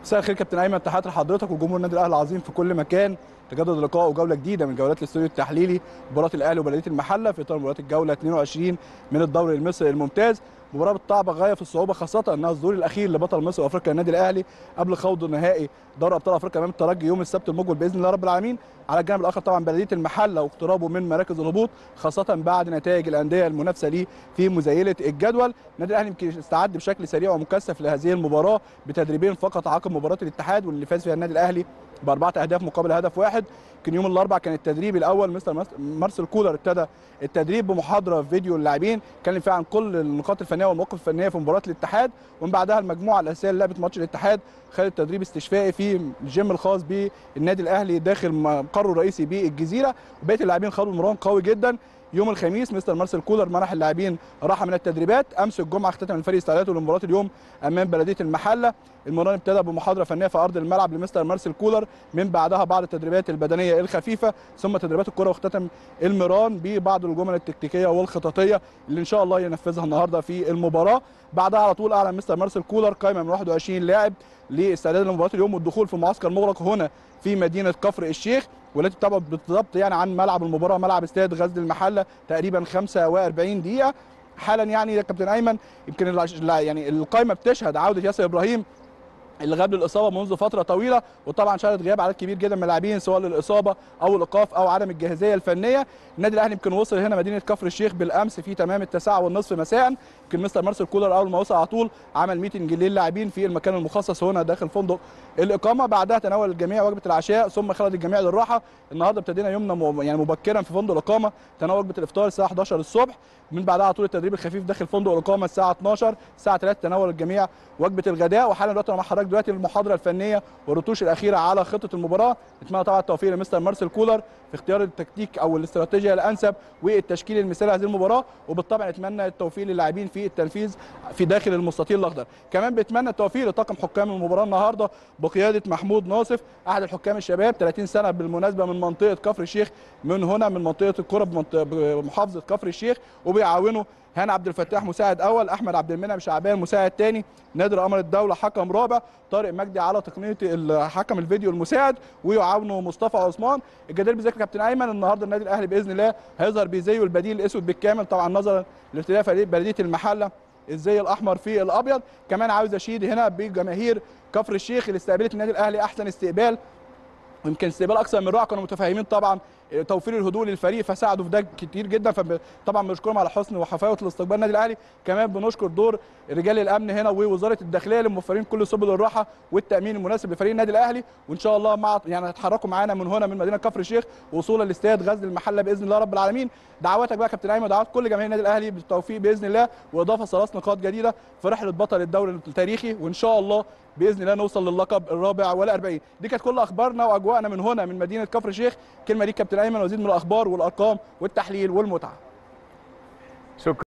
مساء الخير كابتن ايمن تحياتي لحضرتك وجمهور النادي الاهلي العظيم في كل مكان تجدد اللقاء وجوله جديده من جولات الاستوديو التحليلي مباراه الاهلي وبلديه المحله في اطار مباراه الجوله 22 من الدوري المصري الممتاز مباراه بالطعب غايه في الصعوبه خاصه انها الظهور الاخير لبطل مصر وافريقيا النادي الاهلي قبل خوض نهائي دوري ابطال افريقيا امام الترجي يوم السبت المقبل باذن الله رب العالمين على الجانب الاخر طبعا بلديه المحله واقترابه من مراكز الهبوط خاصه بعد نتائج الانديه المنافسه ليه في مزايله الجدول النادي الاهلي يمكن استعد بشكل سريع ومكثف لهذه المباراه بتدريبين فقط عقب مباراه الاتحاد واللي فاز فيها النادي الاهلي باربعه اهداف مقابل هدف واحد يمكن يوم الاربعاء كان التدريب الاول مستر مارسيل كولر ابتدى التدريب بمحاضره في فيديو اللاعبين اتكلم فيها عن كل النقاط الفنيه والمواقف الفنيه في مباراه الاتحاد ومن بعدها المجموعه الاساسيه اللي لعبت ماتش الاتحاد خدت تدريب استشفائي في الجيم الخاص بالنادي الاهلي داخل مقره الرئيسي بالجزيره وبقيه اللاعبين خدوا مران قوي جدا يوم الخميس مستر مارسيل كولر منح اللاعبين راحه من التدريبات امس الجمعه اختتم الفريق استعداده لمباراه اليوم امام بلديه المحله المران ابتدى بمحاضره فنيه في ارض الملعب لمستر مارسيل كولر من بعدها بعض التدريبات البدنيه الخفيفه ثم تدريبات الكره واختتم المران ببعض الجمل التكتيكيه والخططيه اللي ان شاء الله ينفذها النهارده في المباراه بعدها على طول اعلن مستر مارسيل كولر قائمه من 21 لاعب لاستعداد لمباراه اليوم والدخول في معسكر مغلق هنا في مدينه كفر الشيخ والتي تبعد بالضبط يعني عن ملعب المباراه ملعب استاد غزل المحله تقريبا 45 دقيقه حالا يعني يا كابتن ايمن يمكن يعني القائمه بتشهد عوده ياسر ابراهيم اللي غاب للاصابه منذ فتره طويله وطبعا شهدت غياب عدد كبير جدا من اللاعبين سواء للاصابه او الايقاف او عدم الجاهزيه الفنيه النادي الاهلي يمكن وصل هنا مدينه كفر الشيخ بالامس في تمام التاسعه والنصف مساء يمكن مستر مارسيل كولر اول ما وصل على طول عمل ميتنج للاعبين في المكان المخصص هنا داخل فندق الاقامه بعدها تناول الجميع وجبه العشاء ثم خرج الجميع للراحه النهارده ابتدينا يومنا يعني مبكرا في فندق الاقامه تناول وجبه الافطار الساعه 11 الصبح من بعدها على طول التدريب الخفيف داخل فندق الاقامه الساعه 12 الساعه 3 تناول الجميع وجبه الغداء وحالا دلوقتي مع حضرتك دلوقتي المحاضره الفنيه والرتوش الاخيره على خطه المباراه نتمنى طبعا التوفيق لمستر مارسيل كولر في اختيار التكتيك او الاستراتيجيه الانسب والتشكيل المثالي لهذه المباراه وبالطبع نتمنى التوفيق للاعبين في التنفيذ في داخل المستطيل الاخضر كمان بتمنى التوفيق لطاقم حكام المباراه النهارده بقياده محمود ناصف احد الحكام الشباب 30 سنه بالمناسبه من منطقه كفر الشيخ من هنا من منطقه الكره بمحافظه كفر الشيخ وبيعاونوا هاني عبد الفتاح مساعد اول احمد عبد المنعم شعبان مساعد ثاني نادر قمر الدوله حكم رابع طارق مجدي على تقنيه حكم الفيديو المساعد ويعاونه مصطفى عثمان الجدير بذكر كابتن ايمن النهارده النادي الاهلي باذن الله هيظهر بزيه البديل الاسود بالكامل طبعا نظرا لاختلاف بلديه المحله الزي الاحمر في الابيض كمان عاوز اشيد هنا بجماهير كفر الشيخ اللي استقبلت النادي الاهلي احسن استقبال ويمكن استقبال اكثر من رائع كانوا متفاهمين طبعا توفير الهدوء للفريق فساعدوا في ده كتير جدا فطبعا بنشكرهم على حسن وحفاوه الاستقبال النادي الاهلي كمان بنشكر دور رجال الامن هنا ووزاره الداخليه اللي موفرين كل سبل الراحه والتامين المناسب لفريق النادي الاهلي وان شاء الله مع يعني هتحركوا معانا من هنا من مدينه كفر الشيخ وصولا لاستاد غزل المحله باذن الله رب العالمين دعواتك بقى كابتن ايمن ودعوات كل جماهير النادي الاهلي بالتوفيق باذن الله واضافه ثلاث نقاط جديده في رحله بطل الدوري التاريخي وان شاء الله باذن الله نوصل للقب الرابع والأربعين دي كانت كل اخبارنا واجواءنا من هنا من مدينه كفر الشيخ كلمه ليك كابتن ايمن وزيد من الاخبار والارقام والتحليل والمتعه شكرا